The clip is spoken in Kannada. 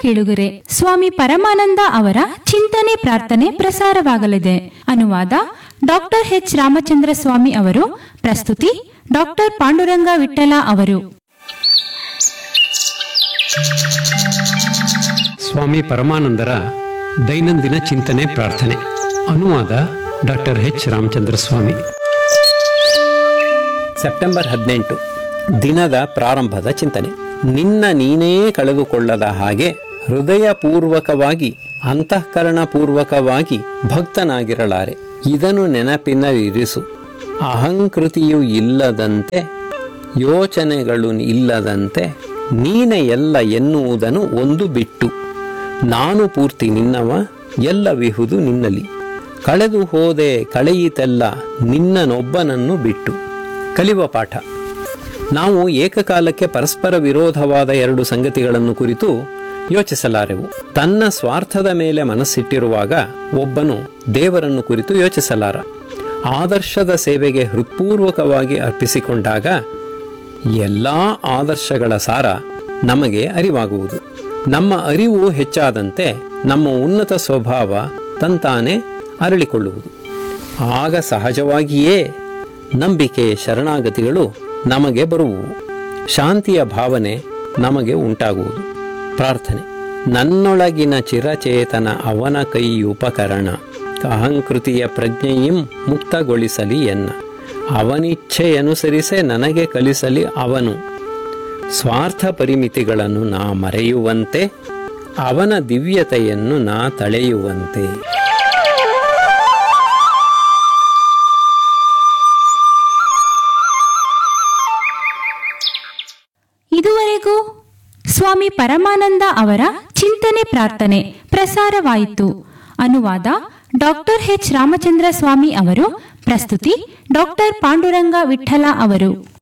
ಕೇಳುಗರೆ ಸ್ವಾಮಿ ಪರಮಾನಂದ ಅವರ ಚಿಂತನೆ ಪ್ರಾರ್ಥನೆ ಪ್ರಸಾರವಾಗಲಿದೆ ಅನುವಾದ ಡಾಕ್ಟರ್ ಎಚ್ ರಾಮಚಂದ್ರ ಸ್ವಾಮಿ ಅವರು ಪ್ರಸ್ತುತಿ ಡಾಕ್ಟರ್ ಪಾಂಡುರಂಗ ವಿಠಲ ಅವರು ಸ್ವಾಮಿ ಪರಮಾನಂದರ ದೈನಂದಿನ ಚಿಂತನೆ ಪ್ರಾರ್ಥನೆ ಅನುವಾದ doctor H Ramachandra Swami September ಹದಿನೆಂಟು ದಿನದ ಪ್ರಾರಂಭದ ಚಿಂತನೆ ನಿನ್ನ ನೀನೇ ಕಳೆದುಕೊಳ್ಳದ ಹಾಗೆ ಹೃದಯಪೂರ್ವಕವಾಗಿ ಅಂತಃಕರಣಪೂರ್ವಕವಾಗಿ ಭಕ್ತನಾಗಿರಲಾರೆ ಇದನ್ನು ನೆನಪಿನಲ್ಲಿರಿಸು ಅಹಂಕೃತಿಯು ಇಲ್ಲದಂತೆ ಯೋಚನೆಗಳು ಇಲ್ಲದಂತೆ ನೀನೆ ಎಲ್ಲ ಎನ್ನುವುದನ್ನು ಒಂದು ಬಿಟ್ಟು ನಾನು ಪೂರ್ತಿ ನಿನ್ನವ ಎಲ್ಲವಿಹುದು ನಿನ್ನಲ್ಲಿ ಕಳೆದು ಹೋದೆ ಕಳೆಯಿತೆಲ್ಲ ನಿನ್ನನೊಬ್ಬನನ್ನು ಬಿಟ್ಟು ಕಲಿಯುವ ಪಾಠ ನಾವು ಏಕಕಾಲಕ್ಕೆ ಪರಸ್ಪರ ವಿರೋಧವಾದ ಎರಡು ಸಂಗತಿಗಳನ್ನು ಕುರಿತು ಯೋಚಿಸಲಾರೆವು ತನ್ನ ಸ್ವಾರ್ಥದ ಮೇಲೆ ಮನಸ್ಸಿಟ್ಟಿರುವಾಗ ಒಬ್ಬನು ದೇವರನ್ನು ಕುರಿತು ಯೋಚಿಸಲಾರ ಆದರ್ಶದ ಸೇವೆಗೆ ಹೃತ್ಪೂರ್ವಕವಾಗಿ ಅರ್ಪಿಸಿಕೊಂಡಾಗ ಎಲ್ಲ ಆದರ್ಶಗಳ ಸಾರ ನಮಗೆ ಅರಿವಾಗುವುದು ನಮ್ಮ ಅರಿವು ಹೆಚ್ಚಾದಂತೆ ನಮ್ಮ ಉನ್ನತ ಸ್ವಭಾವ ತಂತಾನೆ ಅರಳಿಕೊಳ್ಳುವುದು ಆಗ ಸಹಜವಾಗಿಯೇ ನಂಬಿಕೆ ಶರಣಾಗತಿಗಳು ನಮಗೆ ಬರುವುವು ಶಾಂತಿಯ ಭಾವನೆ ನಮಗೆ ಉಂಟಾಗುವುದು ಪ್ರಾರ್ಥನೆ ನನ್ನೊಳಗಿನ ಚಿರಚೇತನ ಅವನ ಕೈ ಉಪಕರಣ ಅಹಂಕೃತಿಯ ಪ್ರಜ್ಞೆಯಂ ಮುಕ್ತಗೊಳಿಸಲಿ ಎನ್ನ ಅವನಿಚ್ಛೆಯನುಸರಿಸೆ ನನಗೆ ಕಲಿಸಲಿ ಅವನು ಸ್ವಾರ್ಥ ಪರಿಮಿತಿಗಳನ್ನು ನಾ ಮರೆಯುವಂತೆ ಅವನ ದಿವ್ಯತೆಯನ್ನು ನಾ ತಳೆಯುವಂತೆ ಇದುವರೆಗೂ ಸ್ವಾಮಿ ಪರಮಾನಂದ ಅವರ ಚಿಂತನೆ ಪ್ರಾರ್ಥನೆ ಪ್ರಸಾರವಾಯಿತು ಅನುವಾದ ಡಾಕ್ಟರ್ ಎಚ್ ರಾಮಚಂದ್ರ ಸ್ವಾಮಿ ಅವರು ಪ್ರಸ್ತುತಿ ಡಾಕ್ಟರ್ ಪಾಂಡುರಂಗ ವಿಠಲ ಅವರು